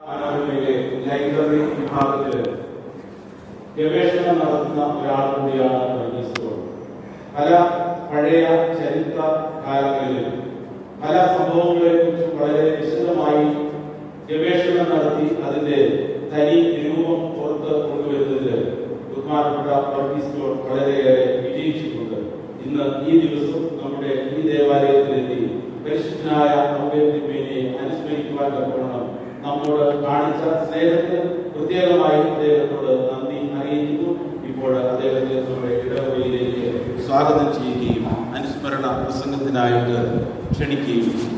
ആനന്ദയിലെ library വിഭാഗത്തിൽ ഗവേഷണം നടത്തുന്ന ഒരാൾ കൂടിയാണ് വർഗീസ് ജോൺ. പല പഴയ ചരിത്ര കാലങ്ങളിൽ പല സംഭവങ്ങളെ കുറിച്ച് വളരെ വിശദമായി ഗവേഷണം നടത്തി അതിന്റെ തനി രൂപം പുറത്ത് കൊണ്ടുവരുന്നതിൽ ബഹുമാനപ്പെട്ട വർഗീസ് ജോൺ വളരെയേറെ വിജയിച്ചിട്ടുണ്ട് ഇന്ന് ഈ ദിവസം നമ്മുടെ ഈ ദേവാലയത്തിലെത്തി പരിശുദ്ധനായ അമ്പേദ്കറിനെ അനുസ്മരിക്കുവാൻ തക്കവണ്ണം നമ്മോട് കാണിച്ച സ്നേഹത്തിന് പ്രത്യേകമായി അദ്ദേഹത്തോട് നന്ദി അറിയിക്കുന്നു ഇപ്പോൾ അദ്ദേഹത്തെ നമ്മുടെ ഇടവകയിലേക്ക് സ്വാഗതം ചെയ്യുകയും അനുസ്മരണ പ്രസംഗത്തിനായിട്ട് ക്ഷണിക്കുകയും ചെയ്യും.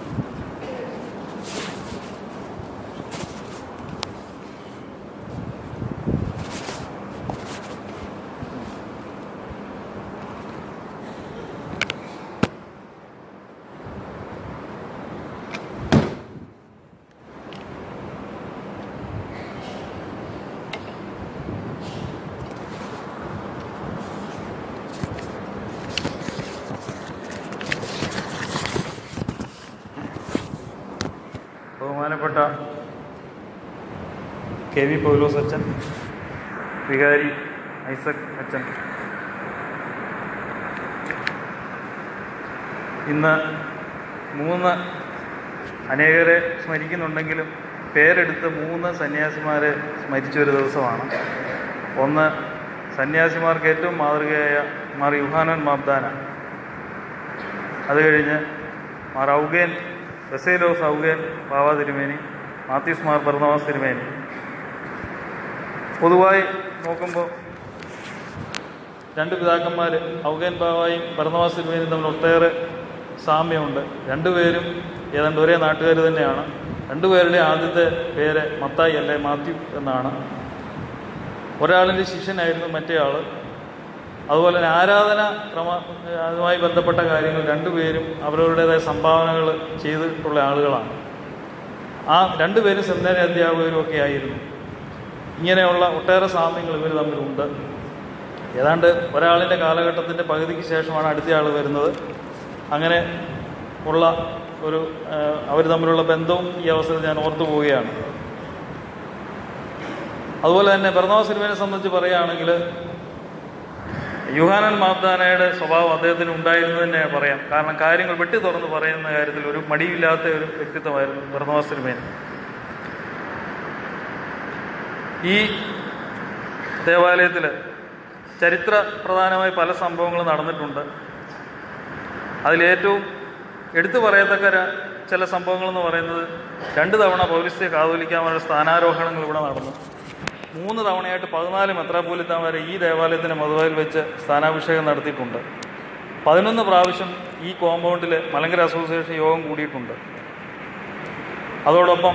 ബഹുമാനപ്പെട്ട കെ വി പൗലോസ് അച്ഛൻ വികാരി ഐസക് അച്ഛൻ ഇന്ന് മൂന്ന് അനേകരെ സ്മരിക്കുന്നുണ്ടെങ്കിലും പേരെടുത്ത് മൂന്ന് സന്യാസിമാരെ സ്മരിച്ച ഒരു ദിവസമാണ് ഒന്ന് സന്യാസിമാർക്ക് ഏറ്റവും മാതൃകയായ മാർ യുഹാനൻ മാബ്ദാന അത് കഴിഞ്ഞ് മാർ ഔഗേൻ ബസേലോസ് ഔഗേൻ ബാബ തിരുമേനി മാത്യൂസ് മാർ ബർണവാസ് തിരുമേനി പൊതുവായി നോക്കുമ്പോൾ രണ്ട് പിതാക്കന്മാർ ഔഗേൻ ബാബായും ബർണവാസ് തിരുമേനിയും തമ്മിൽ ഒട്ടേറെ സാമ്യമുണ്ട് രണ്ടുപേരും ഏതാണ്ട് ഒരേ നാട്ടുകാർ തന്നെയാണ് രണ്ടുപേരുടെ ആദ്യത്തെ പേര് മത്തായി അല്ലെ മാത്യു എന്നാണ് ഒരാളിൻ്റെ ശിഷ്യനായിരുന്നു മറ്റേ ആൾ അതുപോലെ തന്നെ ആരാധന ക്രമ അതുമായി ബന്ധപ്പെട്ട കാര്യങ്ങൾ രണ്ടുപേരും അവരവരുടേതായ സംഭാവനകൾ ചെയ്തിട്ടുള്ള ആളുകളാണ് ആ രണ്ടുപേരും സെമിനാരി അധ്യാപകരും ഒക്കെ ആയിരുന്നു ഇങ്ങനെയുള്ള ഒട്ടേറെ സാമ്യങ്ങൾ ഇവർ തമ്മിലുണ്ട് ഏതാണ്ട് ഒരാളിൻ്റെ കാലഘട്ടത്തിൻ്റെ പകുതിക്ക് ശേഷമാണ് അടുത്തയാൾ വരുന്നത് അങ്ങനെ ഉള്ള ഒരു അവർ തമ്മിലുള്ള ബന്ധവും ഈ അവസരത്തിൽ ഞാൻ ഓർത്തു പോവുകയാണ് അതുപോലെ തന്നെ ബർണവാസ് സിനിമയെ സംബന്ധിച്ച് പറയുകയാണെങ്കിൽ യുഹാനൻ മാബ്ദാനയുടെ സ്വഭാവം അദ്ദേഹത്തിന് ഉണ്ടായിരുന്നു തന്നെ പറയാം കാരണം കാര്യങ്ങൾ വെട്ടി തുറന്ന് പറയുന്ന കാര്യത്തിൽ ഒരു മടിയില്ലാത്ത ഒരു വ്യക്തിത്വമായിരുന്നു ബർണവാസ് സിനിമേൻ ഈ ദേവാലയത്തിൽ ചരിത്ര പ്രധാനമായി പല സംഭവങ്ങളും നടന്നിട്ടുണ്ട് അതിലേറ്റവും എടുത്തു പറയത്തക്ക ര- ചില സംഭവങ്ങളെന്ന് പറയുന്നത് രണ്ട് തവണ പൗലിസ്ത്യ കാതോലിക്കാമാരുടെ സ്ഥാനാരോഹണങ്ങൾ ഇവിടെ നടന്നു മൂന്ന് തവണയായിട്ട് പതിനാല് മെത്രാപോലിത്താമാരെ ഈ ദേവാലയത്തിന് മധുവായിൽ വെച്ച് സ്ഥാനാഭിഷേകം നടത്തിയിട്ടുണ്ട് പതിനൊന്ന് പ്രാവശ്യം ഈ കോമ്പൗണ്ടിൽ മലങ്കര അസോസിയേഷൻ യോഗം കൂടിയിട്ടുണ്ട് അതോടൊപ്പം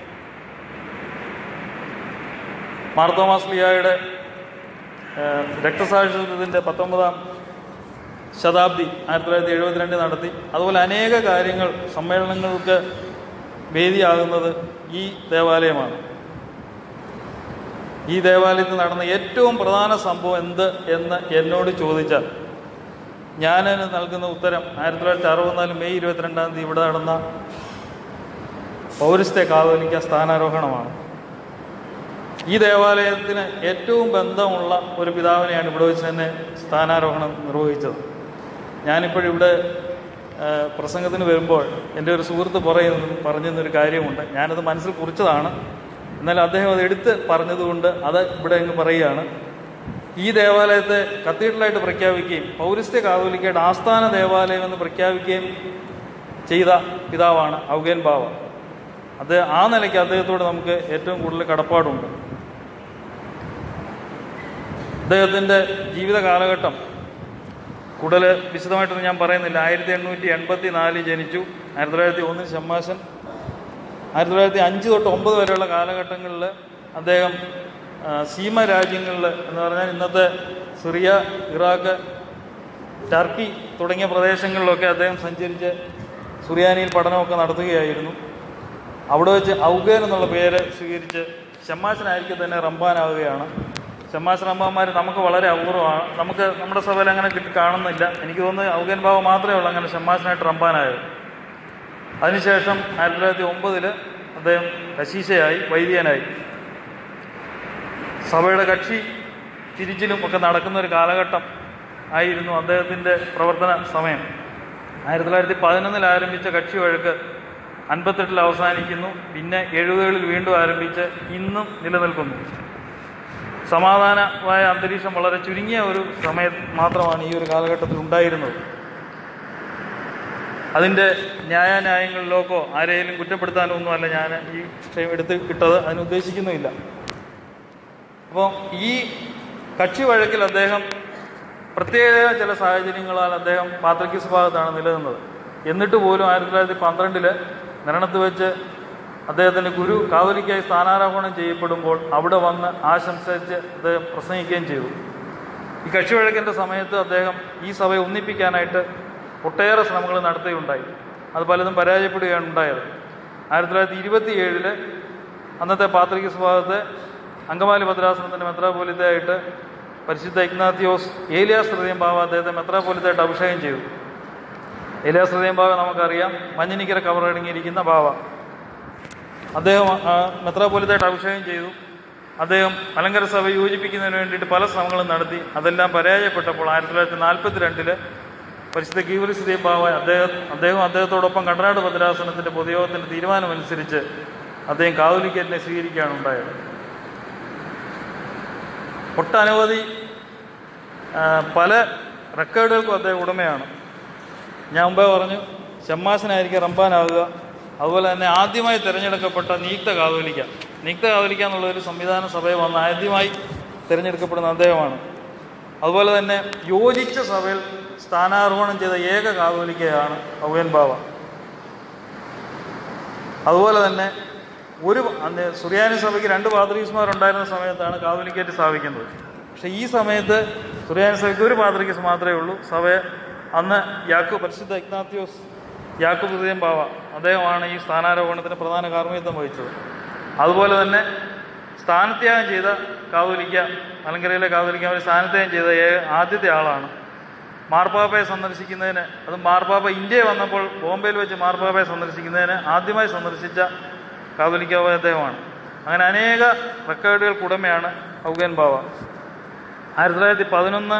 മാർത്തോമാസ് ലിയായുടെ ഏഹ്, രക്തസാക്ഷിത്വത്തിൻ്റെ പത്തൊമ്പതാം ശതാബ്ദി ആയിരത്തി തൊള്ളായിരത്തി എഴുപത്തിരണ്ടിൽ നടത്തി അതുപോലെ അനേക കാര്യങ്ങൾ സമ്മേളനങ്ങൾക്ക് വേദിയാകുന്നത് ഈ ദേവാലയമാണ് ഈ ദേവാലയത്തിൽ നടന്ന ഏറ്റവും പ്രധാന സംഭവം എന്ത് എന്ന് എന്നോട് ചോദിച്ചാൽ ഞാൻ നൽകുന്ന ഉത്തരം ആയിരത്തി തൊള്ളായിരത്തി അറുപത്തിനാല് മെയ് ഇരുപത്തിരണ്ടാം തീയതി ഇവിടെ നടന്ന പൗരസ്ത്യ കാതോലിക്ക സ്ഥാനാരോഹണമാണ് ഈ ദേവാലയത്തിന് ഏറ്റവും ബന്ധമുള്ള ഒരു പിതാവിനെയാണ് ഇവിടെ വെച്ച് തന്നെ സ്ഥാനാരോഹണം നിർവഹിച്ചത് ഞാനിപ്പോഴിവിടെ ആ, പ്രസംഗത്തിന് വരുമ്പോൾ എൻ്റെ ഒരു സുഹൃത്ത് പറയുന്ന പറഞ്ഞൊരു കാര്യമുണ്ട് ഞാനത് മനസ്സിൽ കുറിച്ചതാണ് എന്നാൽ അദ്ദേഹം അത് എടുത്ത് പറഞ്ഞതുകൊണ്ട് അത് ഇവിടെ അങ്ങ് പറയുകയാണ് ഈ ദേവാലയത്തെ കത്തീഡ്രലായിട്ട് പ്രഖ്യാപിക്കുകയും പൗരസ്ത്യ കാതോലിക്കയുടെ ആസ്ഥാന ദേവാലയം എന്ന് പ്രഖ്യാപിക്കുകയും ചെയ്ത പിതാവാണ് ഔഗേൻ ബാവ അത് ആ നിലയ്ക്ക് അദ്ദേഹത്തോട് നമുക്ക് ഏറ്റവും കൂടുതൽ കടപ്പാടുണ്ട് അദ്ദേഹത്തിൻ്റെ ജീവിത കാലഘട്ടം കൂടുതൽ വിശദമായിട്ടൊന്നും ഞാൻ പറയുന്നില്ല ആയിരത്തി എണ്ണൂറ്റി എൺപത്തി നാലിൽ ജനിച്ചു ആയിരത്തി തൊള്ളായിരത്തി ഒന്നിൽ ഷമ്മാശൻ ആയിരത്തി തൊള്ളായിരത്തി അഞ്ച് തൊട്ട് ഒമ്പത് വരെയുള്ള കാലഘട്ടങ്ങളിൽ അദ്ദേഹം ആ, സീമ രാജ്യങ്ങളിൽ എന്ന് പറഞ്ഞാൽ ഇന്നത്തെ സിറിയ ഇറാഖ് ടർക്കി തുടങ്ങിയ പ്രദേശങ്ങളിലൊക്കെ അദ്ദേഹം സഞ്ചരിച്ച് സുറിയാനിയിൽ പഠനമൊക്കെ നടത്തുകയായിരുന്നു അവിടെ വെച്ച് ഔഗേൻ എന്നുള്ള പേര് സ്വീകരിച്ച് ഷമ്മാശനായിരിക്കും തന്നെ റംബാനാവുകയാണ് ഷമ്മാശൻ റംബാന്മാർ നമുക്ക് വളരെ അപൂർവമാണ് നമുക്ക് നമ്മുടെ സഭയിൽ അങ്ങനെ കിട്ടി കാണുന്നില്ല എനിക്ക് തോന്നുന്നു ഔഗേൻ ബാബ മാത്രമേ ഉള്ളൂ അങ്ങനെ ഷമ്മാശനായിട്ട് റംബാനായത് അതിനുശേഷം ആയിരത്തി തൊള്ളായിരത്തി ഒമ്പതിൽ അദ്ദേഹം കശീശയായി വൈദികനായി സഭയുടെ കക്ഷി തിരിച്ചിലും ഒക്കെ നടക്കുന്ന ഒരു കാലഘട്ടം ആയിരുന്നു അദ്ദേഹത്തിൻ്റെ പ്രവർത്തന സമയം ആയിരത്തി തൊള്ളായിരത്തി പതിനൊന്നിൽ ആരംഭിച്ച കക്ഷി വഴക്ക് അൻപത്തെട്ടിൽ അവസാനിക്കുന്നു പിന്നെ എഴുപതുകളിൽ വീണ്ടും ആരംഭിച്ച് ഇന്നും നിലനിൽക്കുന്നു സമാധാനമായ അന്തരീക്ഷം വളരെ ചുരുങ്ങിയ ഒരു സമയം മാത്രമാണ് ഈ ഒരു കാലഘട്ടത്തിൽ ഉണ്ടായിരുന്നത് അതിൻ്റെ ന്യായാന്യായങ്ങളിലേക്കോ ആരെയും കുറ്റപ്പെടുത്താനോ ഒന്നുമല്ല ഞാൻ ഈ വിഷയം എടുത്ത് ഇട്ടത് അതിന് ഉദ്ദേശിക്കുന്നുമില്ല അപ്പോൾ ഈ കക്ഷി വഴക്കിൽ അദ്ദേഹം പ്രത്യേക ചില സാഹചര്യങ്ങളാൽ അദ്ദേഹം പാത്രക്കിസ് ഭാഗത്താണ് നിലനിന്നത് എന്നിട്ട് പോലും ആയിരത്തി തൊള്ളായിരത്തി പന്ത്രണ്ടില് നിരണത്ത് വെച്ച് അദ്ദേഹത്തിൻ്റെ ഗുരു കാവലിക്കായി സ്ഥാനാരോഹണം ചെയ്യപ്പെടുമ്പോൾ അവിടെ വന്ന് ആശംസിച്ച് അദ്ദേഹം പ്രസംഗിക്കുകയും ചെയ്തു ഈ കക്ഷി വഴക്കിൻ്റെ സമയത്ത് അദ്ദേഹം ഈ സഭയെ ഒന്നിപ്പിക്കാനായിട്ട് ഒട്ടേറെ ശ്രമങ്ങൾ നടത്തുകയുണ്ടായി അത് പലതും പരാജയപ്പെടുകയാണ് ഉണ്ടായത് ആയിരത്തി തൊള്ളായിരത്തി ഇരുപത്തി ഏഴില് അന്നത്തെ പാത്രികസ് ഭാഗത്ത് അങ്കമാലി ഭദ്രാസനത്തിൻ്റെ മെത്രാപോലിത്തയായിട്ട് പരിശുദ്ധ ഇഗ്നാത്തിയോസ് ഏലിയാസ് ഹൃദയം ബാവ അദ്ദേഹത്തെ മെത്രാപോലിത്തായിട്ട് അഭിഷേകം ചെയ്തു ഏലിയാസ് ഹൃദയം ബാവ നമുക്കറിയാം മഞ്ഞനിക്കര കവറടങ്ങിയിരിക്കുന്ന ബാവ അദ്ദേഹം ആ, മെത്രാപോലിത്തായിട്ട് അഭിഷേകം ചെയ്തു അദ്ദേഹം അലങ്കര സഭ യോജിപ്പിക്കുന്നതിന് വേണ്ടിയിട്ട് പല ശ്രമങ്ങളും നടത്തി അതെല്ലാം പരാജയപ്പെട്ടപ്പോൾ ആയിരത്തി തൊള്ളായിരത്തി നാൽപ്പത്തി രണ്ടില് പരിശുദ്ധ ഗീവലിസ് ബാവ അദ്ദേഹം അദ്ദേഹം അദ്ദേഹത്തോടൊപ്പം കണ്ടനാട് ഭദ്രാസനത്തിൻ്റെ പൊതുയോഗത്തിൻ്റെ തീരുമാനമനുസരിച്ച് അദ്ദേഹം കാതോലിക്കറ്റിനെ സ്വീകരിക്കുകയാണ് ഉണ്ടായത് ഒട്ടനവധി ആ, പല റെക്കോർഡുകൾക്കും അദ്ദേഹം ഉടമയാണ് ഞാൻ മുമ്പേ പറഞ്ഞു ഷമ്മാശനായിരിക്കും റംബാനാവുക അതുപോലെ തന്നെ ആദ്യമായി തിരഞ്ഞെടുക്കപ്പെട്ട നീക്ത കാതോലിക്ക നീക്ത കാതോലിക്ക എന്നുള്ള ഒരു സംവിധാന സഭയിൽ വന്ന് ആദ്യമായി തിരഞ്ഞെടുക്കപ്പെടുന്ന അദ്ദേഹമാണ് അതുപോലെ തന്നെ യോജിച്ച സഭയിൽ സ്ഥാനാരോഹണം ചെയ്ത ഏക കാതോലിക്കയാണ് ഔവൻ ബാവ അതുപോലെ തന്നെ ഒരു അന്ന് സുറിയാനി സഭയ്ക്ക് രണ്ട് പാത്രീസ്മാരുണ്ടായിരുന്ന സമയത്താണ് കാതോലിക്കേറ്റ് സ്ഥാപിക്കുന്നത് പക്ഷേ ഈ സമയത്ത് സുറിയാനി സഭയ്ക്ക് ഒരു പാത്രികസ് മാത്രമേ ഉള്ളൂ സഭ അന്ന് യാക്കു പരിശുദ്ധ ഇഗ്നാത്യോസ് യാക്കു ഹൃദയം ബാവ അദ്ദേഹമാണ് ഈ സ്ഥാനാരോഹണത്തിന് പ്രധാന കാർമ്മികത്വം വഹിച്ചത് അതുപോലെ തന്നെ സ്ഥാനത്യാഗം ചെയ്ത കാതോലിക്ക മലങ്കരയിലെ കാതോലിക്ക അവർ സ്ഥാനത്യാഗം ചെയ്ത ഏ- ആദ്യത്തെ ആളാണ് മാർപ്പാപ്പയെ സന്ദർശിക്കുന്നതിന് അത് മാർപ്പാപ്പ ഇന്ത്യയിൽ വന്നപ്പോൾ ബോംബെയിൽ വെച്ച് മാർപ്പാപ്പയെ സന്ദർശിക്കുന്നതിന് ആദ്യമായി സന്ദർശിച്ച കാതോലിക്കാവ് അദ്ദേഹമാണ് അങ്ങനെ അനേക റെക്കോർഡുകൾക്ക് ഉടമയാണ് ഔഗൻ ബാവ ആയിരത്തി തൊള്ളായിരത്തി പതിനൊന്ന്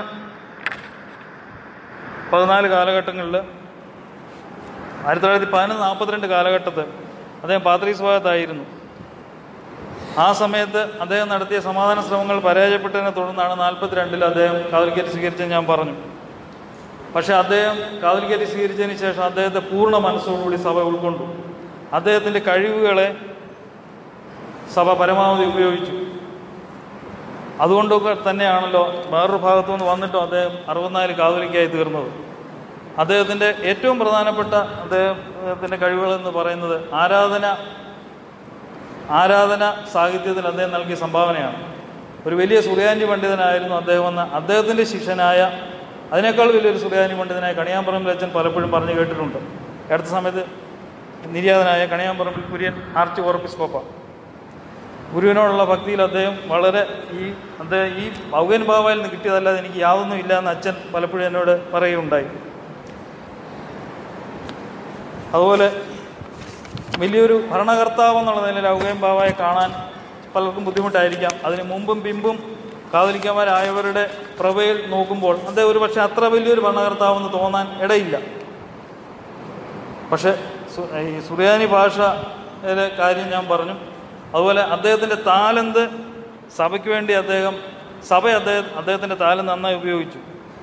പതിനാല് കാലഘട്ടങ്ങളിൽ ആയിരത്തി തൊള്ളായിരത്തി പതിനൊന്ന് നാൽപ്പത്തിരണ്ട് കാലഘട്ടത്ത് അദ്ദേഹം പാത്രീസ് ഭാഗത്തായിരുന്നു ആ സമയത്ത് അദ്ദേഹം നടത്തിയ സമാധാന ശ്രമങ്ങൾ പരാജയപ്പെട്ടതിനെ തുടർന്നാണ് നാൽപ്പത്തിരണ്ടിൽ അദ്ദേഹം കാതലിക്കറ്റ് സ്വീകരിച്ചത് ഞാൻ പറഞ്ഞു പക്ഷേ അദ്ദേഹം കാതലിക്കറ്റ് സ്വീകരിച്ചതിന് ശേഷം അദ്ദേഹത്തെ പൂർണ്ണ മനസ്സോടുകൂടി സഭ ഉൾക്കൊണ്ടു അദ്ദേഹത്തിൻ്റെ കഴിവുകളെ സഭ പരമാവധി ഉപയോഗിച്ചു അതുകൊണ്ടൊക്കെ തന്നെയാണല്ലോ വേറൊരു ഭാഗത്തു നിന്ന് വന്നിട്ടും അദ്ദേഹം അറുപത്തിനാല് കാതലിക്കായി തീർന്നത് അദ്ദേഹത്തിൻ്റെ ഏറ്റവും പ്രധാനപ്പെട്ട അദ്ദേഹത്തിൻ്റെ കഴിവുകളെന്ന് പറയുന്നത് ആരാധന ആരാധന സാഹിത്യത്തിൽ അദ്ദേഹം നൽകിയ സംഭാവനയാണ് ഒരു വലിയ സുറിയാനി പണ്ഡിതനായിരുന്നു അദ്ദേഹം എന്ന് അദ്ദേഹത്തിൻ്റെ ശിഷ്യനായ അതിനേക്കാൾ വലിയൊരു സുറിയാനി പണ്ഡിതനായ കണിയാമ്പറമ്പിൽ അച്ഛൻ പലപ്പോഴും പറഞ്ഞു കേട്ടിട്ടുണ്ട് അടുത്ത സമയത്ത് നിര്യാതനായ കണിയാമ്പറമ്പിൽ കുര്യൻ ആർച്ച് ഓർപ്പിസ്കോപ്പ ഗുരുവിനോടുള്ള ഭക്തിയിൽ അദ്ദേഹം വളരെ ഈ അദ്ദേഹം ഈ ഔഗൻ ബാബയിൽ നിന്ന് കിട്ടിയതല്ലാതെ എനിക്ക് യാതൊന്നും ഇല്ല എന്ന് അച്ഛൻ പലപ്പോഴും എന്നോട് പറയുകയുണ്ടായി അതുപോലെ വലിയൊരു ഭരണകർത്താവ് എന്നുള്ള നിലയിൽ ഔഗൻ ബാബയെ കാണാൻ പലർക്കും ബുദ്ധിമുട്ടായിരിക്കാം അതിന് മുമ്പും പിമ്പും കാതലിക്കന്മാരായവരുടെ പ്രഭയിൽ നോക്കുമ്പോൾ അദ്ദേഹം ഒരു പക്ഷേ അത്ര വലിയൊരു ഭരണകർത്താവെന്ന് തോന്നാൻ ഇടയില്ല പക്ഷെ സു- ഈ സുറിയാനി ഭാഷയിലെ കാര്യം ഞാൻ പറഞ്ഞു അതുപോലെ അദ്ദേഹത്തിൻ്റെ താലന്ത് സഭയ്ക്ക് വേണ്ടി അദ്ദേഹം സഭ അദ്ദേഹം അദ്ദേഹത്തിൻ്റെ താലന്ത് നന്നായി ഉപയോഗിച്ചു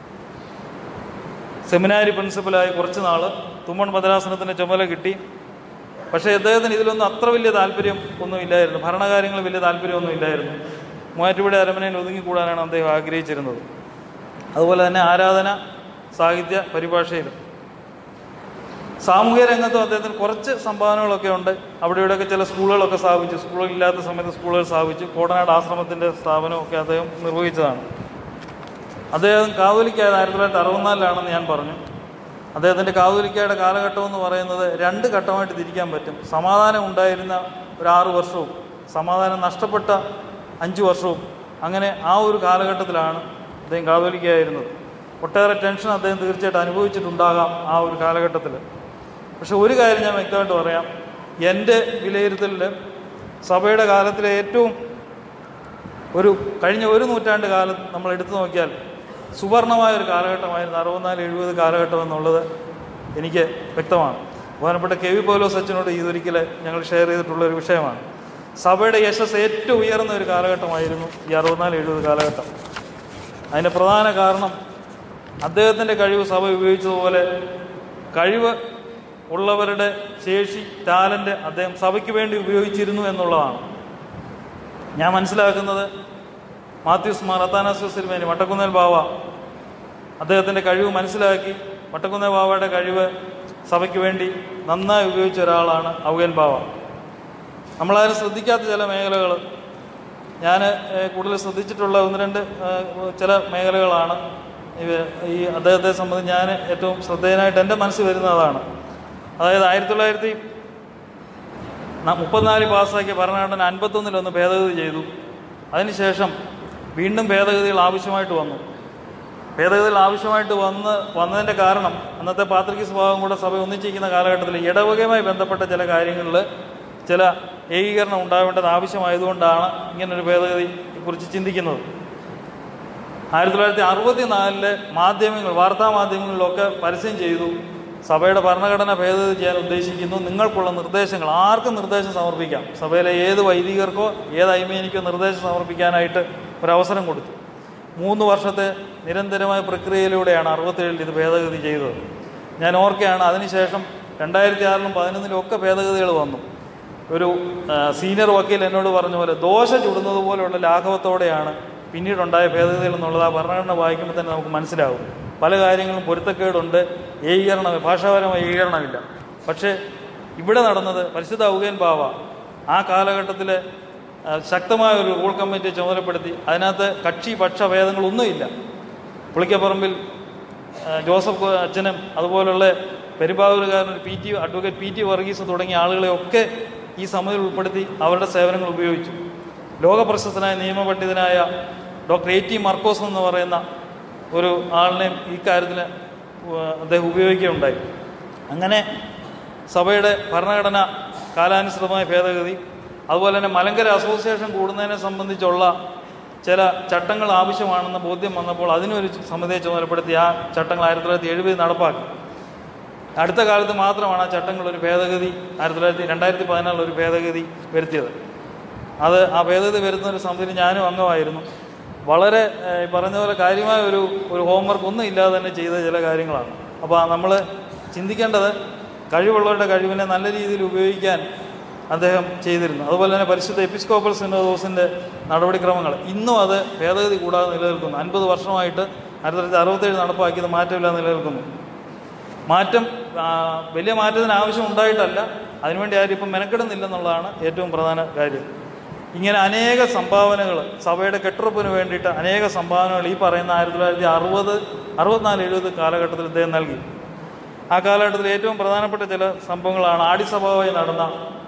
സെമിനാരി പ്രിൻസിപ്പലായി കുറച്ച് നാൾ തുമ്മൺ ഭദ്രാസനത്തിൻ്റെ ചുമതല കിട്ടി പക്ഷേ അദ്ദേഹത്തിന് ഇതിലൊന്നും അത്ര വലിയ താല്പര്യം ഒന്നും ഇല്ലായിരുന്നു ഭരണകാര്യങ്ങൾ വലിയ താല്പര്യമൊന്നും ഇല്ലായിരുന്നു മൂവാറ്റുപുഴ അരമനയിൽ ഒതുങ്ങിക്കൂടാനാണ് അദ്ദേഹം ആഗ്രഹിച്ചിരുന്നത് അതുപോലെ തന്നെ ആരാധന സാഹിത്യ പരിഭാഷയിലും സാമൂഹ്യ രംഗത്തും അദ്ദേഹത്തിന് കുറച്ച് സംഭാവനകളൊക്കെ ഉണ്ട് അവിടെ ഇവിടെയൊക്കെ ചില സ്കൂളുകളൊക്കെ സ്ഥാപിച്ചു സ്കൂളുകളില്ലാത്ത സമയത്ത് സ്കൂളുകൾ സ്ഥാപിച്ചു കോടനാട് ആശ്രമത്തിൻ്റെ സ്ഥാപനമൊക്കെ അദ്ദേഹം നിർവഹിച്ചതാണ് അദ്ദേഹം കാതോലിക്കായത് ആയിരത്തി തൊള്ളായിരത്തി അറുപത്തിനാലിലാണെന്ന് ഞാൻ പറഞ്ഞു അദ്ദേഹത്തിൻ്റെ കാതോലിക്കയുടെ കാലഘട്ടം എന്ന് പറയുന്നത് രണ്ട് ഘട്ടമായിട്ട് തിരിക്കാൻ പറ്റും സമാധാനം ഉണ്ടായിരുന്ന ഒരു ആറു വർഷവും സമാധാനം നഷ്ടപ്പെട്ട അഞ്ച് വർഷവും അങ്ങനെ ആ ഒരു കാലഘട്ടത്തിലാണ് അദ്ദേഹം കാതോലിക്കയായിരുന്നത് ഒട്ടേറെ ടെൻഷൻ അദ്ദേഹം തീർച്ചയായിട്ടും അനുഭവിച്ചിട്ടുണ്ടാകാം ആ ഒരു കാലഘട്ടത്തിൽ പക്ഷെ ഒരു കാര്യം ഞാൻ വ്യക്തമായിട്ട് പറയാം എൻ്റെ വിലയിരുത്തലിൽ സഭയുടെ കാലത്തിലെ ഏറ്റവും ഒരു കഴിഞ്ഞ ഒരു നൂറ്റാണ്ട് കാലം നമ്മൾ എടുത്തു നോക്കിയാൽ സുവർണമായ ഒരു കാലഘട്ടമായിരുന്നു അറുപത്തിനാല് എഴുപത് കാലഘട്ടം എന്നുള്ളത് എനിക്ക് വ്യക്തമാണ് ബഹുമാനപ്പെട്ട കെ വി പൗലോസ് അച്ഛനോട് ഇതൊരിക്കൽ ഞങ്ങൾ ഷെയർ ചെയ്തിട്ടുള്ള ഒരു വിഷയമാണ് സഭയുടെ യശസ് ഏറ്റവും ഉയർന്ന ഒരു കാലഘട്ടമായിരുന്നു ഈ അറുപത്തിനാല് എഴുപത് കാലഘട്ടം അതിൻ്റെ പ്രധാന കാരണം അദ്ദേഹത്തിൻ്റെ കഴിവ് സഭ ഉപയോഗിച്ചതുപോലെ കഴിവ് ഉള്ളവരുടെ ശേഷി ടാലൻ്റ് അദ്ദേഹം സഭയ്ക്ക് വേണ്ടി ഉപയോഗിച്ചിരുന്നു എന്നുള്ളതാണ് ഞാൻ മനസ്സിലാക്കുന്നത് മാത്യൂസ് മാർ അത്താനാസ്യോസ് സിൽമേനി വട്ടക്കുന്നേൽ ബാവ അദ്ദേഹത്തിൻ്റെ കഴിവ് മനസ്സിലാക്കി വട്ടക്കുന്നേൽ ബാവയുടെ കഴിവ് സഭയ്ക്ക് വേണ്ടി നന്നായി ഉപയോഗിച്ച ഒരാളാണ് ഔഗൻ ബാവ നമ്മളാരും ശ്രദ്ധിക്കാത്ത ചില മേഖലകൾ ഞാൻ കൂടുതൽ ശ്രദ്ധിച്ചിട്ടുള്ള ഒന്ന് രണ്ട് ഏഹ്, ചില മേഖലകളാണ് ഇവ- ഈ അദ്ദേഹത്തെ സംബന്ധിച്ച് ഞാൻ ഏറ്റവും ശ്രദ്ധേയനായിട്ട് എൻ്റെ മനസ്സിൽ വരുന്ന അതാണ് അതായത് ആയിരത്തി തൊള്ളായിരത്തി ന- മുപ്പത്തിനാല് പാസ്സാക്കിയ ഭരണഘടന അൻപത്തൊന്നിലൊന്ന് ഭേദഗതി ചെയ്തു അതിനുശേഷം വീണ്ടും ഭേദഗതികൾ ആവശ്യമായിട്ട് വന്നു ഭേദഗതികൾ ആവശ്യമായിട്ട് വന്ന് വന്നതിൻ്റെ കാരണം അന്നത്തെ പാത്രിക സ്വഭാവം കൂടെ സഭ ഒന്നിച്ചിരിക്കുന്ന കാലഘട്ടത്തിൽ ഇടവകയുമായി ബന്ധപ്പെട്ട ചില കാര്യങ്ങളിൽ ചില ഏകീകരണം ഉണ്ടാവേണ്ടത് ആവശ്യമായതുകൊണ്ടാണ് ഇങ്ങനൊരു ഭേദഗതി കുറിച്ച് ചിന്തിക്കുന്നത് ആയിരത്തി തൊള്ളായിരത്തി അറുപത്തി നാലിലെ മാധ്യമങ്ങൾ വാർത്താ മാധ്യമങ്ങളിലൊക്കെ പരസ്യം ചെയ്തു സഭയുടെ ഭരണഘടന ഭേദഗതി ചെയ്യാൻ ഉദ്ദേശിക്കുന്നു നിങ്ങൾക്കുള്ള നിർദ്ദേശങ്ങൾ ആർക്കും നിർദ്ദേശം സമർപ്പിക്കാം സഭയിലെ ഏത് വൈദികർക്കോ ഏത് ഐമേനിക്കോ നിർദ്ദേശം സമർപ്പിക്കാനായിട്ട് ഒരവസരം കൊടുത്തു മൂന്ന് വർഷത്തെ നിരന്തരമായ പ്രക്രിയയിലൂടെയാണ് അറുപത്തേഴിൽ ഇത് ഭേദഗതി ചെയ്തത് ഞാൻ ഓർക്കുകയാണ് അതിനുശേഷം രണ്ടായിരത്തി ആറിലും പതിനൊന്നിലും ഒക്കെ ഭേദഗതികൾ വന്നു ഒരു ആ, സീനിയർ വക്കീൽ എന്നോട് പറഞ്ഞ പോലെ ദോശ ചുടുന്നത് പോലെയുള്ള ലാഘവത്തോടെയാണ് പിന്നീടുണ്ടായ ഭേദഗതികൾ എന്നുള്ളത് ആ ഭരണഘടന വായിക്കുമ്പോൾ തന്നെ നമുക്ക് മനസ്സിലാവും പല കാര്യങ്ങളും പൊരുത്തക്കേടുണ്ട് ഏകീകരണം ഭാഷാപരമായ ഏകീകരണമില്ല പക്ഷേ ഇവിടെ നടന്നത് പരിശുദ്ധ ഔഗേൻ ബാവ ആ കാലഘട്ടത്തിലെ ആ, ശക്തമായ ഒരു റൂൾ കമ്മിറ്റിയെ ചുമതലപ്പെടുത്തി അതിനകത്ത് കക്ഷി പക്ഷ ഭേദങ്ങളൊന്നുമില്ല പുളിക്കപ്പറമ്പിൽ ആ, ജോസഫ് കോ- അച്ഛനും അതുപോലുള്ള പെരുമ്പാവൂരുകാരൻ P T advocate P T Varghese തുടങ്ങിയ ആളുകളെയൊക്കെ ഈ സമിതിയിൽ ഉൾപ്പെടുത്തി അവരുടെ സേവനങ്ങൾ ഉപയോഗിച്ചു ലോകപ്രശസ്തനായ നിയമപണ്ഡിതനായ ഡോക്ടർ എ ടി മർക്കോസ് എന്ന് പറയുന്ന ഒരു ആളിനെയും ഈ കാര്യത്തിൽ അദ്ദേഹം ഉപയോഗിക്കുകയുണ്ടായി അങ്ങനെ സഭയുടെ ഭരണഘടന കാലാനുസൃതമായ ഭേദഗതി അതുപോലെ തന്നെ മലങ്കര അസോസിയേഷൻ കൂടുന്നതിനെ സംബന്ധിച്ചുള്ള ചില ചട്ടങ്ങൾ ആവശ്യമാണെന്ന ബോധ്യം വന്നപ്പോൾ അതിനൊരു സമിതിയെ ചുമതലപ്പെടുത്തി ആ ചട്ടങ്ങൾ ആയിരത്തി തൊള്ളായിരത്തി എഴുപതിൽ നടപ്പാക്കി അടുത്ത കാലത്ത് മാത്രമാണ് ആ ചട്ടങ്ങൾ ഒരു ഭേദഗതി ആയിരത്തി തൊള്ളായിരത്തി രണ്ടായിരത്തി പതിനാലിൽ ഒരു ഭേദഗതി വരുത്തിയത് അത് ആ ഭേദഗതി വരുന്ന ഒരു സമിതിയിൽ ഞാനും അംഗമായിരുന്നു വളരെ ഏഹ്, ഈ പറഞ്ഞ പോലെ കാര്യമായ ഒരു ഒരു ഹോംവർക്ക് ഒന്നും ഇല്ലാതെ തന്നെ ചെയ്ത ചില കാര്യങ്ങളാണ് അപ്പോൾ നമ്മൾ ചിന്തിക്കേണ്ടത് കഴിവുള്ളവരുടെ കഴിവിനെ നല്ല രീതിയിൽ ഉപയോഗിക്കാൻ അദ്ദേഹം ചെയ്തിരുന്നു അതുപോലെ തന്നെ പരിശുദ്ധ എപ്പിസ്കോപ്പൽ സിനോദോസിൻ്റെ നടപടിക്രമങ്ങൾ ഇന്നും അത് ഭേദഗതി കൂടാതെ നിലനിൽക്കുന്നു അൻപത് വർഷമായിട്ട് ആയിരത്തി തൊള്ളായിരത്തി അറുപത്തേഴ് നടപ്പാക്കിയത് മാറ്റമില്ലാതെ നിലനിൽക്കുന്നു മാറ്റം ആ, വലിയ മാറ്റത്തിന് ആവശ്യം ഉണ്ടായിട്ടല്ല അതിനുവേണ്ടി ആരും ഇപ്പം മെനക്കെടുന്നില്ലെന്നുള്ളതാണ് ഏറ്റവും പ്രധാന കാര്യം ഇങ്ങനെ അനേക സംഭാവനകൾ സഭയുടെ കെട്ടുറപ്പിന് വേണ്ടിയിട്ട് അനേക സംഭാവനകൾ ഈ പറയുന്ന ആയിരത്തി തൊള്ളായിരത്തി അറുപത് അറുപത്തിനാല് എഴുപത് കാലഘട്ടത്തിൽ ഇദ്ദേഹം നൽകി ആ കാലഘട്ടത്തിൽ ഏറ്റവും പ്രധാനപ്പെട്ട ചില സംഭവങ്ങളാണ് ആടിസഭയായി നടന്ന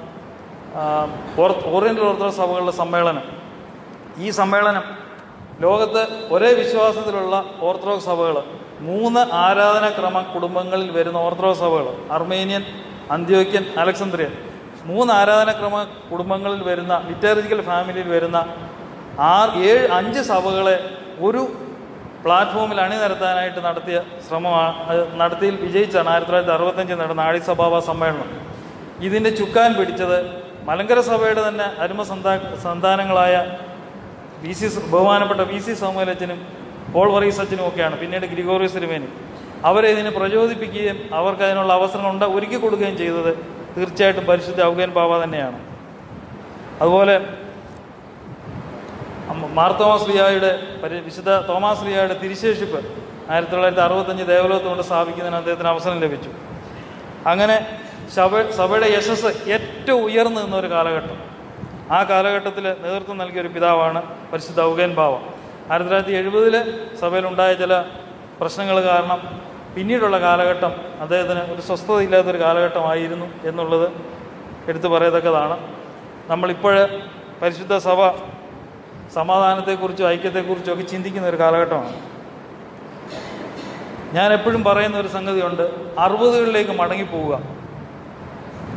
ആ, ഓർ- ഓറിയന്റൽ ഓർത്തഡോക്സ് സഭകളുടെ സമ്മേളനം ഈ സമ്മേളനം ലോകത്ത് ഒരേ വിശ്വാസത്തിലുള്ള ഓർത്തഡോക്സ് സഭകൾ മൂന്ന് ആരാധനാക്രമ കുടുംബങ്ങളിൽ വരുന്ന ഓർത്തഡോക്സ് സഭകൾ അർമേനിയൻ അന്ത്യോക്യൻ അലക്സന്ദ്രിയൻ മൂന്ന് ആരാധനാക്രമ കുടുംബങ്ങളിൽ വരുന്ന ലിറ്റർജിക്കൽ ഫാമിലിയിൽ വരുന്ന ആറ് ഏഴ് അഞ്ച് സഭകളെ ഒരു പ്ലാറ്റ്ഫോമിൽ അണിനിരത്താനായിട്ട് നടത്തിയ ശ്രമമാണ് അത് നടത്തിയിൽ വിജയിച്ചാണ് ആയിരത്തി തൊള്ളായിരത്തി അറുപത്തഞ്ചിൽ നടന്ന ആടിസഭാവ സമ്മേളനം ഇതിൻ്റെ ചുക്കാൻ പിടിച്ചത് മലങ്കര സഭയുടെ തന്നെ അരുമ സന്താ സന്താനങ്ങളായ വി സി ബഹുമാനപ്പെട്ട വി സി സോമലച്ചനും പോൾ വറീസ് അച്ഛനും ഒക്കെയാണ് പിന്നീട് ഗ്രിഗോറിയസ് തിരുമേനി അവരെ ഇതിനെ പ്രചോദിപ്പിക്കുകയും അവർക്ക് അതിനുള്ള അവസരങ്ങൾ ഉണ്ടാ ഒരുക്കി കൊടുക്കുകയും ചെയ്തത് തീർച്ചയായിട്ടും പരിശുദ്ധ ഔഗൻ ബാബ തന്നെയാണ് അതുപോലെ അമ്മ- മാർ തോമസ് ലിയായുടെ പരി- വിശുദ്ധ തോമസ് ലിയായുടെ തിരിശേഷിപ്പ് ആയിരത്തി തൊള്ളായിരത്തി അറുപത്തഞ്ച് ദേവലോകത്ത് കൊണ്ട് സ്ഥാപിക്കുന്നതിന് അദ്ദേഹത്തിന് അവസരം ലഭിച്ചു അങ്ങനെ സഭ സഭയുടെ യശസ് ഏറ്റവും ഉയർന്നു നിന്ന ഒരു കാലഘട്ടം ആ കാലഘട്ടത്തിൽ നേതൃത്വം നൽകിയ ഒരു പിതാവാണ് പരിശുദ്ധ ഔഗേൻ ബാവ ആയിരത്തി തൊള്ളായിരത്തി എഴുപതില് സഭയിലുണ്ടായ ചില പ്രശ്നങ്ങൾ കാരണം പിന്നീടുള്ള കാലഘട്ടം അദ്ദേഹത്തിന് ഒരു സ്വസ്ഥതയില്ലാത്തൊരു കാലഘട്ടമായിരുന്നു എന്നുള്ളത് എടുത്തു പറയത്തക്കതാണ് നമ്മളിപ്പോൾ പരിശുദ്ധ സഭ സമാധാനത്തെക്കുറിച്ചും ഐക്യത്തെക്കുറിച്ചും ഒക്കെ ചിന്തിക്കുന്ന ഒരു കാലഘട്ടമാണ് ഞാൻ എപ്പോഴും പറയുന്ന ഒരു സംഗതിയുണ്ട് അറുപതുകളിലേക്ക് മടങ്ങിപ്പോവുക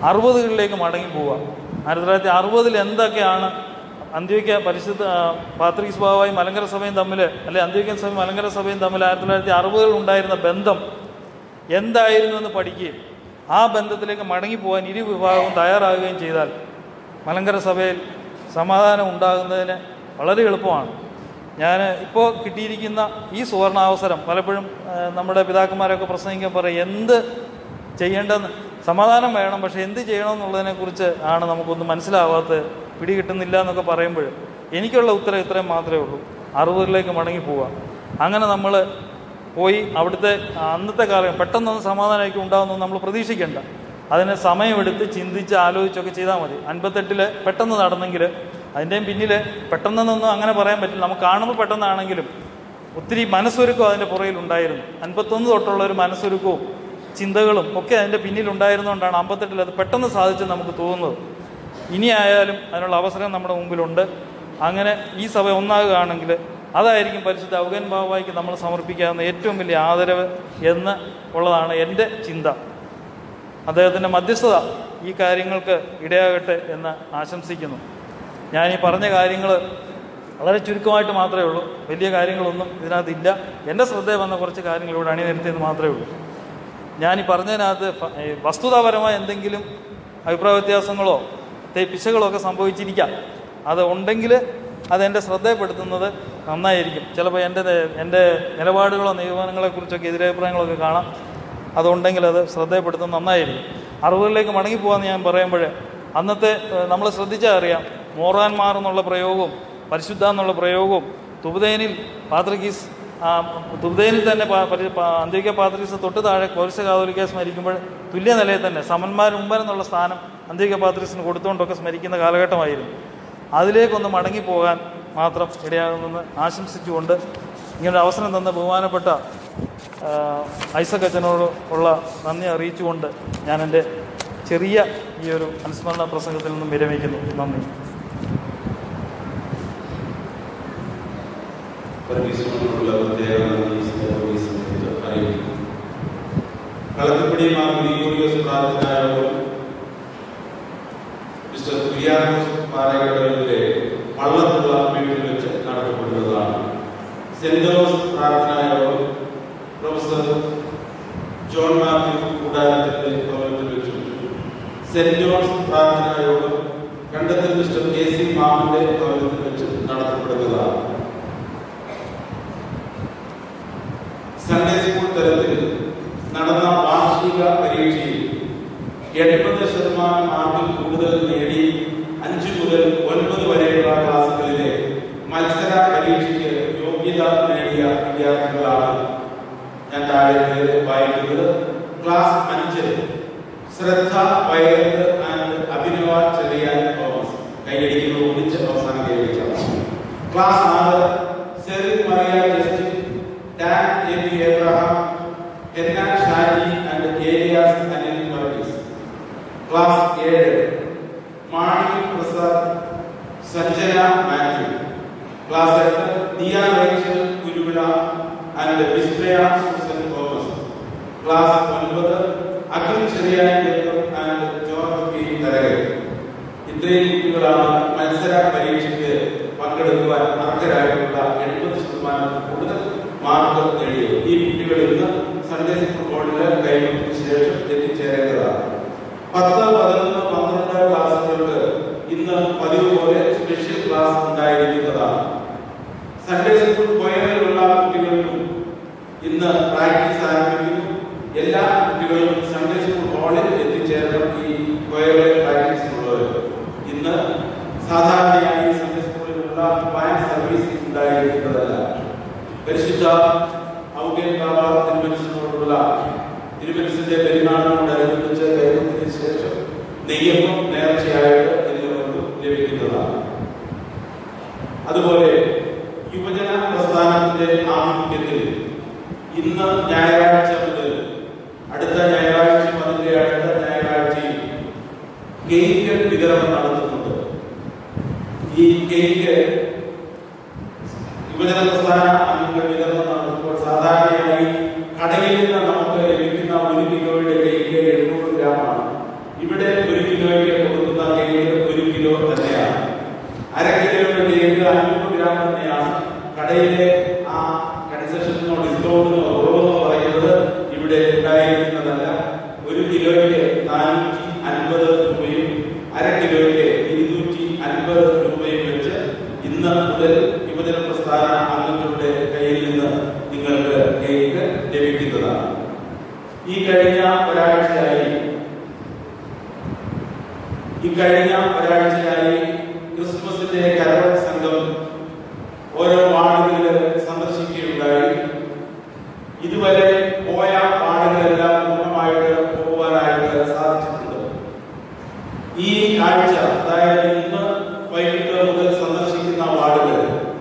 അറുപതുകളിലേക്ക് മടങ്ങി പോവുക ആയിരത്തി തൊള്ളായിരത്തി അറുപതിൽ എന്തൊക്കെയാണ് അന്ത്യോക്യ പരിശുദ്ധ ആ, പാത്രീസ് ബാബായും മലങ്കര സഭയും തമ്മിൽ അല്ലെ അന്ത്യോക്യൻ സഭയും മലങ്കര സഭയും തമ്മിൽ ആയിരത്തി തൊള്ളായിരത്തി അറുപതിൽ ഉണ്ടായിരുന്ന ബന്ധം എന്തായിരുന്നു എന്ന് പഠിക്കുകയും ആ ബന്ധത്തിലേക്ക് മടങ്ങിപ്പോകാൻ ഇരു വിഭാഗവും തയ്യാറാകുകയും ചെയ്താൽ മലങ്കര സഭയിൽ സമാധാനം ഉണ്ടാകുന്നതിന് വളരെ എളുപ്പമാണ് ഞാൻ ഇപ്പോൾ കിട്ടിയിരിക്കുന്ന ഈ സുവർണാവസരം പലപ്പോഴും ആ, നമ്മുടെ പിതാക്കന്മാരൊക്കെ പ്രസംഗിക്കാൻ പറയും എന്ത് ചെയ്യേണ്ടെന്ന് സമാധാനം വേണം പക്ഷേ എന്ത് ചെയ്യണമെന്നുള്ളതിനെക്കുറിച്ച് ആണ് നമുക്കൊന്നും മനസ്സിലാവാത്ത പിടി കിട്ടുന്നില്ല എന്നൊക്കെ പറയുമ്പോൾ എനിക്കുള്ള ഉത്തരം ഇത്രയും മാത്രമേ ഉള്ളൂ അറുപതിലേക്ക് മടങ്ങി പോവുക അങ്ങനെ നമ്മൾ പോയി അവിടുത്തെ അന്നത്തെ കാലം പെട്ടെന്നൊന്നും സമാധാനമൊക്കെ ഉണ്ടാകുമെന്ന് നമ്മൾ പ്രതീക്ഷിക്കേണ്ട അതിന് സമയമെടുത്ത് ചിന്തിച്ച് ആലോചിച്ചൊക്കെ ചെയ്താൽ മതി അൻപത്തെട്ടിൽ പെട്ടെന്ന് നടന്നെങ്കിൽ അതിൻ്റെയും പിന്നിൽ പെട്ടെന്നൊന്നും അങ്ങനെ പറയാൻ പറ്റില്ല നമുക്ക് കാണുമ്പോൾ പെട്ടെന്നാണെങ്കിലും ഒത്തിരി മനസ്സൊരുക്കം അതിൻ്റെ പുറയിൽ ഉണ്ടായിരുന്നു അൻപത്തൊന്ന് തൊട്ടുള്ള ഒരു മനസ്സൊരുക്കവും ചിന്തകളും ഒക്കെ അതിൻ്റെ പിന്നിലുണ്ടായിരുന്നുകൊണ്ടാണ് അമ്പത്തെട്ടിൽ അത് പെട്ടെന്ന് സാധിച്ച് നമുക്ക് തോന്നുന്നത് ഇനി ആയാലും അതിനുള്ള അവസരം നമ്മുടെ മുമ്പിലുണ്ട് അങ്ങനെ ഈ സഭ ഒന്നാകുകയാണെങ്കിൽ അതായിരിക്കും പരിശുദ്ധ ഔഗൻ ബാബായിക്ക് നമ്മൾ സമർപ്പിക്കാവുന്ന ഏറ്റവും വലിയ ആദരവ് എന്ന് ഉള്ളതാണ് എൻ്റെ ചിന്ത അദ്ദേഹത്തിൻ്റെ മധ്യസ്ഥത ഈ കാര്യങ്ങൾക്ക് ഇടയാകട്ടെ എന്ന് ആശംസിക്കുന്നു ഞാൻ ഈ പറഞ്ഞ കാര്യങ്ങൾ വളരെ ചുരുക്കമായിട്ട് മാത്രമേ ഉള്ളൂ വലിയ കാര്യങ്ങളൊന്നും ഇതിനകത്തില്ല എൻ്റെ ശ്രദ്ധയിൽ വന്ന കുറച്ച് കാര്യങ്ങൾ ഇവിടെ അണിനിരത്തിയെന്ന് മാത്രമേ ഉള്ളൂ ഞാൻ ഈ പറഞ്ഞതിനകത്ത് ഫ- ഏ, വസ്തുതാപരമായ എന്തെങ്കിലും അഭിപ്രായ വ്യത്യാസങ്ങളോ തെ- പിശകുകളോ ഒക്കെ സംഭവിച്ചിരിക്കാം അത് ഉണ്ടെങ്കിൽ അതെൻ്റെ ശ്രദ്ധയപ്പെടുത്തുന്നത് നന്നായിരിക്കും ചിലപ്പോൾ എൻ്റെ നെ- എൻ്റെ നിലപാടുകളോ നിഗമനങ്ങളെക്കുറിച്ചൊക്കെ എതിരഭിപ്രായങ്ങളൊക്കെ കാണാം അതുണ്ടെങ്കിൽ അത് ശ്രദ്ധയപ്പെടുത്തുന്നത് നന്നായിരിക്കും അറുപതിലേക്ക് മടങ്ങിപ്പോകാമെന്ന് ഞാൻ പറയുമ്പോൾ അന്നത്തെ നമ്മൾ ശ്രദ്ധിച്ചാൽ അറിയാം മോറാൻമാർ എന്നുള്ള പ്രയോഗവും പരിശുദ്ധ എന്നുള്ള പ്രയോഗവും തുബുദൈനിൽ പാത്രക്കീസ് ആ, തുബുദൈനിൽ തന്നെ പാ- പരി- പാ- അന്ത്യോക്യ പാത്രീസ് തൊട്ട് താഴെ കോരിശ കാതോലിക്ക സ്മരിക്കുമ്പോൾ തുല്യ നിലയിൽ തന്നെ സമന്മാർ മുമ്പെന്നുള്ള സ്ഥാനം അന്ത്യോക്യ പാത്രീസിന് കൊടുത്തുകൊണ്ടൊക്കെ സ്മരിക്കുന്ന കാലഘട്ടമായിരുന്നു അതിലേക്കൊന്ന് മടങ്ങിപ്പോകാൻ മാത്രം ഇടയാകുമെന്ന് ആശംസിച്ചുകൊണ്ട് ഇങ്ങനൊരു അവസരം തന്ന ബഹുമാനപ്പെട്ട ആ, ഐസക് അച്ഛനോട് ഉള്ള നന്ദി അറിയിച്ചുകൊണ്ട് ഞാൻ എൻ്റെ ചെറിയ ഈ ഒരു അനുസ്മരണ പ്രസംഗത്തിൽ നിന്നും വിരമിക്കുന്നു നന്ദി പരമേശ്വരനോടുള്ള പ്രത്യേക നന്ദി സ്നേഹവും ഈ സമയത്ത് അറിയിക്കുന്നു കളത്തിപ്പടി മാർ ഗ്രിഗോറിയോസ് പ്രാർത്ഥനായോഗം മിസ്റ്റർ കുര്യാക്കോസ് പാറകടലിലെ വള്ളത്തുള്ള വീട്ടിൽ വെച്ച് നടത്തപ്പെടുന്നതാണ് സെന്റ് തോമസ് പ്രാർത്ഥനായോഗം പ്രൊഫസർ ജോൺ മാത്യു കൂടാരത്തിന്റെ ഭവനത്തിൽ വെച്ചു സെന്റ് ജോൺസ് പ്രാർത്ഥനായോഗം കണ്ടത്തിൽ മിസ്റ്റർ കെ സി മാമന്റെ ഭവനത്തിൽ വെച്ച് നടത്തപ്പെടുന്നതാണ് സൺഡേ സ്കൂൾ തലത്തിൽ നടന്ന വാർഷിക പരീക്ഷയിൽ എൺപത് ശതമാനം മാർക്കിൽ കൂടുതൽ നേടി അഞ്ച് മുതൽ ഒൻപത് വരെയുള്ള ക്ലാസ്സുകളിലെ മത്സര പരീക്ഷയ്ക്ക് യോഗ്യത നേടിയ വിദ്യാർത്ഥികളാണ് ഞാൻ താഴെ വായിക്കുന്നത് ക്ലാസ് അഞ്ച് ശ്രദ്ധ വയലറ്റ് ആൻഡ് അഭിനവ ചെറിയാൻ തോമസ് കൈയടിക്കുന്നത് ഒന്നിച്ച് അവസാനം കൈയടിച്ചാണ് ക്ലാസ് ആറ് Serin Maria Justin Dan A P Abraham Henna Shaji and Elias Anil Varghese class ഏഴ് മാണി പ്രസാദ് സഞ്ജന മാത്യു ക്ലാസ് എട്ട് ദിയ റേച്ചൽ കുരുവിള ആൻഡ് വിസ്മയ സൂസൻ തോമസ് ക്ലാസ് ഒൻപത് അഖിൽ ചെറിയാൻ ആൻഡ് ജോർജ് പി തരകൻ ഇത്രയും കുട്ടികളാണ് മത്സര പരീക്ഷയ്ക്ക് പങ്കെടുക്കുവാൻ അർഹരായിട്ടുള്ള എൺപത് ശതമാനത്തിൽ കൂടുതൽ മാർക്ക് നേടിയത് ഈ കുട്ടികൾ ഇന്ന് സൺഡേ സ്കൂൾ ബോർഡിൽ കൈവന്നതിന് ശേഷം എത്തിച്ചേരേണ്ടതാണ് പത്ത് പതിനൊന്ന് പന്ത്രണ്ട് ക്ലാസ്സുകൾക്ക് ഇന്ന് പതിവ് പോലെ സ്പെഷ്യൽ ക്ലാസ് ഉണ്ടായിരിക്കുന്നതാണ് സൺഡേ സ്കൂൾ പോയതിലുള്ള കുട്ടികൾക്കും ഇന്ന് പ്രാക്ടീസ് ആരംഭിക്കുന്നു എല്ലാ കുട്ടികളും സൺഡേ സ്കൂൾ ഹാളിൽ എത്തിച്ചേരണം ഈ കൊയറിലെ പ്രാക്ടീസിനുള്ളവർ ഇന്ന് സാധാരണയായി സൺഡേ സ്കൂളിലുള്ള വാൻ സർവീസ് ഉണ്ടായിരിക്കുന്നതല്ല പരിശുദ്ധ ഔഗൻ ബാബ തിരുമനസിനോടുള്ള തിരുമനസിന്റെ പെരുന്നാളിനോടനുബന്ധിച്ച് കൈവന്നതിന് ശേഷം നെയ്യപ്പം നേർച്ചയായിട്ട് ഇതിനവർക്ക് ലഭിക്കുന്നതാണ് അതുപോലെ യുവജന പ്രസ്ഥാനത്തിന്റെ ആഭിമുഖ്യത്തിൽ ഇന്ന് ഞായറാഴ്ച മുതൽ അടുത്ത ഞായറാഴ്ചയും അതിന്റെ അടുത്ത ഞായറാഴ്ചയും കേക്ക് വിതരണം നടത്തുന്നുണ്ട് ഈ കേക്ക് യുവജന പ്രസ്ഥാന അംഗങ്ങൾ വിതരണം നടത്തുമ്പോൾ സാധാരണയായി കടയിൽ നിന്ന് നമുക്ക് ലഭിക്കുന്ന ഒരു കിലോയുടെ കേക്ക് എഴുന്നൂറ് ഗ്രാമാണ് ഇവിടെ ഒരു അര കിലോയുടെ കേക്ക് അഞ്ഞൂറ് ഗ്രാം തന്നെയാണ് കടയിലെ ആ കൺസെഷനോ ഡിസ്കൗണ്ടിനോ കുറവെന്നോ പറയുന്നത് ഇവിടെ ഉണ്ടായിരിക്കുന്നതല്ല ഒരു കിലോയ്ക്ക് നാനൂറ്റി അൻപത് രൂപയും അര കിലോയ്ക്ക് ഇരുന്നൂറ്റി അൻപത് രൂപയും വെച്ച് ഇന്ന് മുതൽ യുവജന പ്രസ്ഥാന അംഗങ്ങളുടെ കയ്യിൽ നിന്ന് നിങ്ങൾക്ക് കേക്ക് ലഭിക്കുന്നതാണ് ഈ കഴിഞ്ഞ ഒരാഴ്ചയായി ഈ കഴിഞ്ഞ ഒരാഴ്ചയായി ക്രിസ്മസിന്റെ കരോൾ സംഘം ഓരോ വാർഡുകളിൽ സന്ദർശിക്കുകയുണ്ടായി ഇതുവരെ പോയ വാർഡുകളെല്ലാം പൂർണ്ണമായിട്ട് പോകുവാനായിട്ട് സാധിച്ചിട്ടുണ്ട് ഈ ആഴ്ച അതായത് ഇന്ന് വൈകിട്ട് മുതൽ സന്ദർശിക്കുന്ന വാർഡുകൾ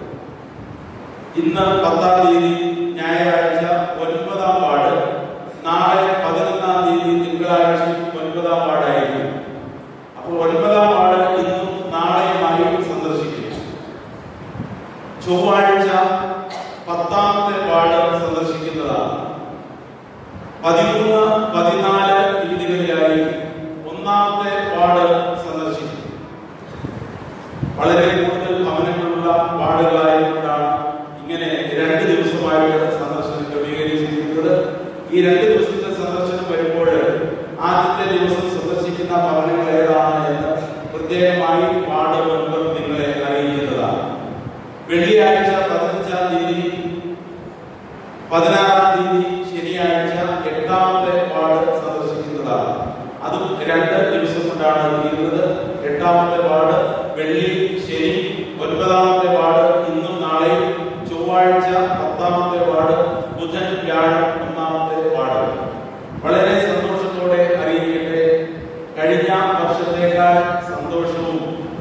ഇന്ന് പത്താം തീയതി ഞായറാഴ്ച ഒൻപതാം വാർഡ് നാളെ പതിനൊന്നാം തീയതി തിങ്കളാഴ്ച ഒൻപതാം വാർഡായിരിക്കും അപ്പോൾ ഒൻപതാം വാർഡ് ഇന്നും നാളെയുമായി സന്ദർശിക്കും ചൊവ്വാഴ്ച പത്താമത്തെ വാർഡ് സന്ദർശിക്കുന്നതാണ് പതിമൂന്ന് പതിനാല് തീയതികളിലായി ഒന്നാമത്തെ വാർഡ് സന്ദർശിക്കും വളരെ കൂടുതൽ ഭവനങ്ങളുള്ള വാർഡുകളായതുകൊണ്ടാണ് ഇങ്ങനെ രണ്ട് ദിവസമായിട്ട് സന്ദർശനം ക്രമീകരിച്ചിരിക്കുന്നത് ഈ രണ്ട് ദിവസത്തെ സന്ദർശനം വരുമ്പോൾ ആദ്യത്തെ ദിവസം സന്ദർശിക്കുന്ന ഭവനങ്ങൾ ഏതാണ് എന്ന് പ്രത്യേകമായി വാർഡ് മെമ്പർ നിങ്ങളെ അറിയിക്കുന്നതാണ് വെള്ളിയാഴ്ച പതിനഞ്ചാം തീയതി പതിനാറാം തീയതി ശനിയാഴ്ച എട്ടാമത്തെ വാർഡ് സന്ദർശിക്കുന്നതാണ് അതും രണ്ട് ദിവസം കൊണ്ടാണ് തീരുന്നത് എട്ടാമത്തെ വാർഡ് വെള്ളി ശനി ഒൻപതാമത്തെ വാർഡ് ഇന്നും നാളെയും ചൊവ്വാഴ്ച പത്താമത്തെ വാർഡ് ബുധൻ വ്യാഴം ഒന്നാമത്തെ വാർഡ് വളരെ സന്തോഷത്തോടെ അറിയിക്കട്ടെ കഴിഞ്ഞ വർഷത്തേക്കാൾ സന്തോഷവും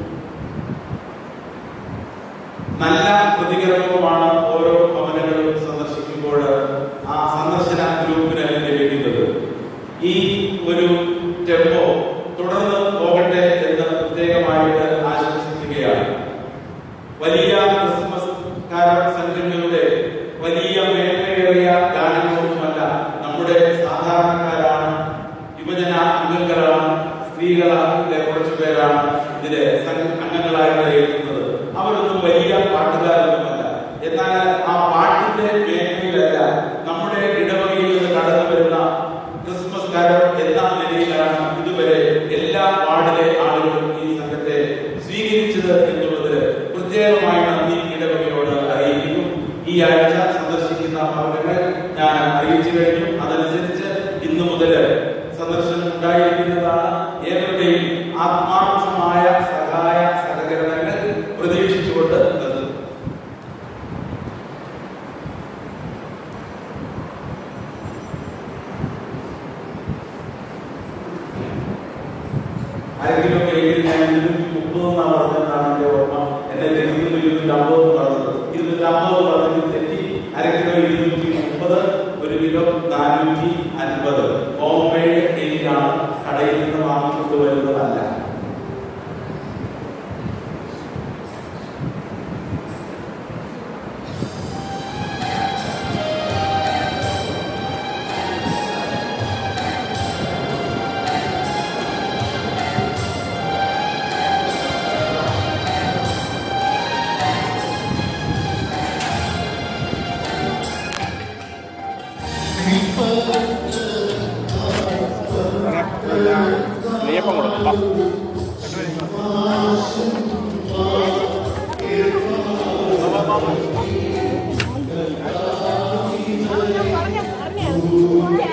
നല്ല പ്രതികരണവുമാണ് ഓരോ ഭവനങ്ങളും സന്ദർശിക്കുമ്പോൾ ആ സന്ദർശന ഗ്രൂപ്പിന് ലഭിക്കുന്നത് ഈ ഒരു ടെമ്പോ തുടർന്ന് പോകട്ടെ എന്ന് പ്രത്യേകമായിട്ട് ആശംസിക്കുകയാണ് വലിയ ക്രിസ്മസ് കാരൽ സംഘങ്ങളുടെ വലിയ മേന്മയേറിയ ഗാനങ്ങളൊന്നുമല്ല നമ്മുടെ സാധാരണക്കാരാണ് യുവജന അംഗങ്ങളാണ് സ്ത്രീകളാണ് കുറച്ചു പേരാണ് ഇതിലെ സംഘ- അംഗങ്ങളായി കഴിയുന്നത് അവരൊന്നും വലിയ പാട്ടുകാരൊന്നുമല്ല എന്നാൽ ആ പാട്ടിന്റെ മേന്മയിലല്ല നമ്മുടെ ഇടവകയിൽ നിന്ന് കടന്നു വരുന്ന ക്രിസ്മസ് കാരം എന്ന നിലയിലാണ് ഇതുവരെ എല്ലാ വാർഡിലെ ആളുകളും ഈ സംഘത്തെ സ്വീകരിച്ചത് എന്നുള്ളത് പ്രത്യേകമായി നന്ദി ഇടവകയോട് അറിയിക്കുന്നു ഈ ആഴ്ച സന്ദർശിക്കുന്ന ഭവനങ്ങൾ ഞാൻ അറിയിച്ചു കഴിഞ്ഞു അതനുസരിച്ച് ഇന്നു മുതൽ സന്ദർശനം ഉണ്ടായിരിക്കുന്നതാണ് ഏവരുടെയും ആത്മാർത്ഥമായ സഹായ സഹകരണങ്ങൾ പ്രതീക്ഷിച്ചുകൊണ്ട് നിർത്തുന്നു ആരെങ്കിലും കയ്യിൽ ഞാൻ ഇരുന്നൂറ്റി മുപ്പത് എന്നാണ് പറഞ്ഞതെന്നാണ് എന്റെ ഓർമ്മ എന്നെ ലഭിക്കുന്നു ഇരുന്നൂറ്റി അമ്പത് പറഞ്ഞത് ഇരുന്നൂറ്റി അമ്പത് പറഞ്ഞത് തെറ്റി അര കിലോ ഇരുന്നൂറ്റി മുപ്പത് ഒരു കിലോ നാനൂറ്റി അൻപത് ഹോം മെയ്ഡ് കേക്കാണ് കടയിൽ നിന്ന് വാങ്ങിക്കൊണ്ട് വരുന്നതല്ല നെയ്യപ്പം കൊടുക്കാം പറഞ്ഞ പറഞ്ഞ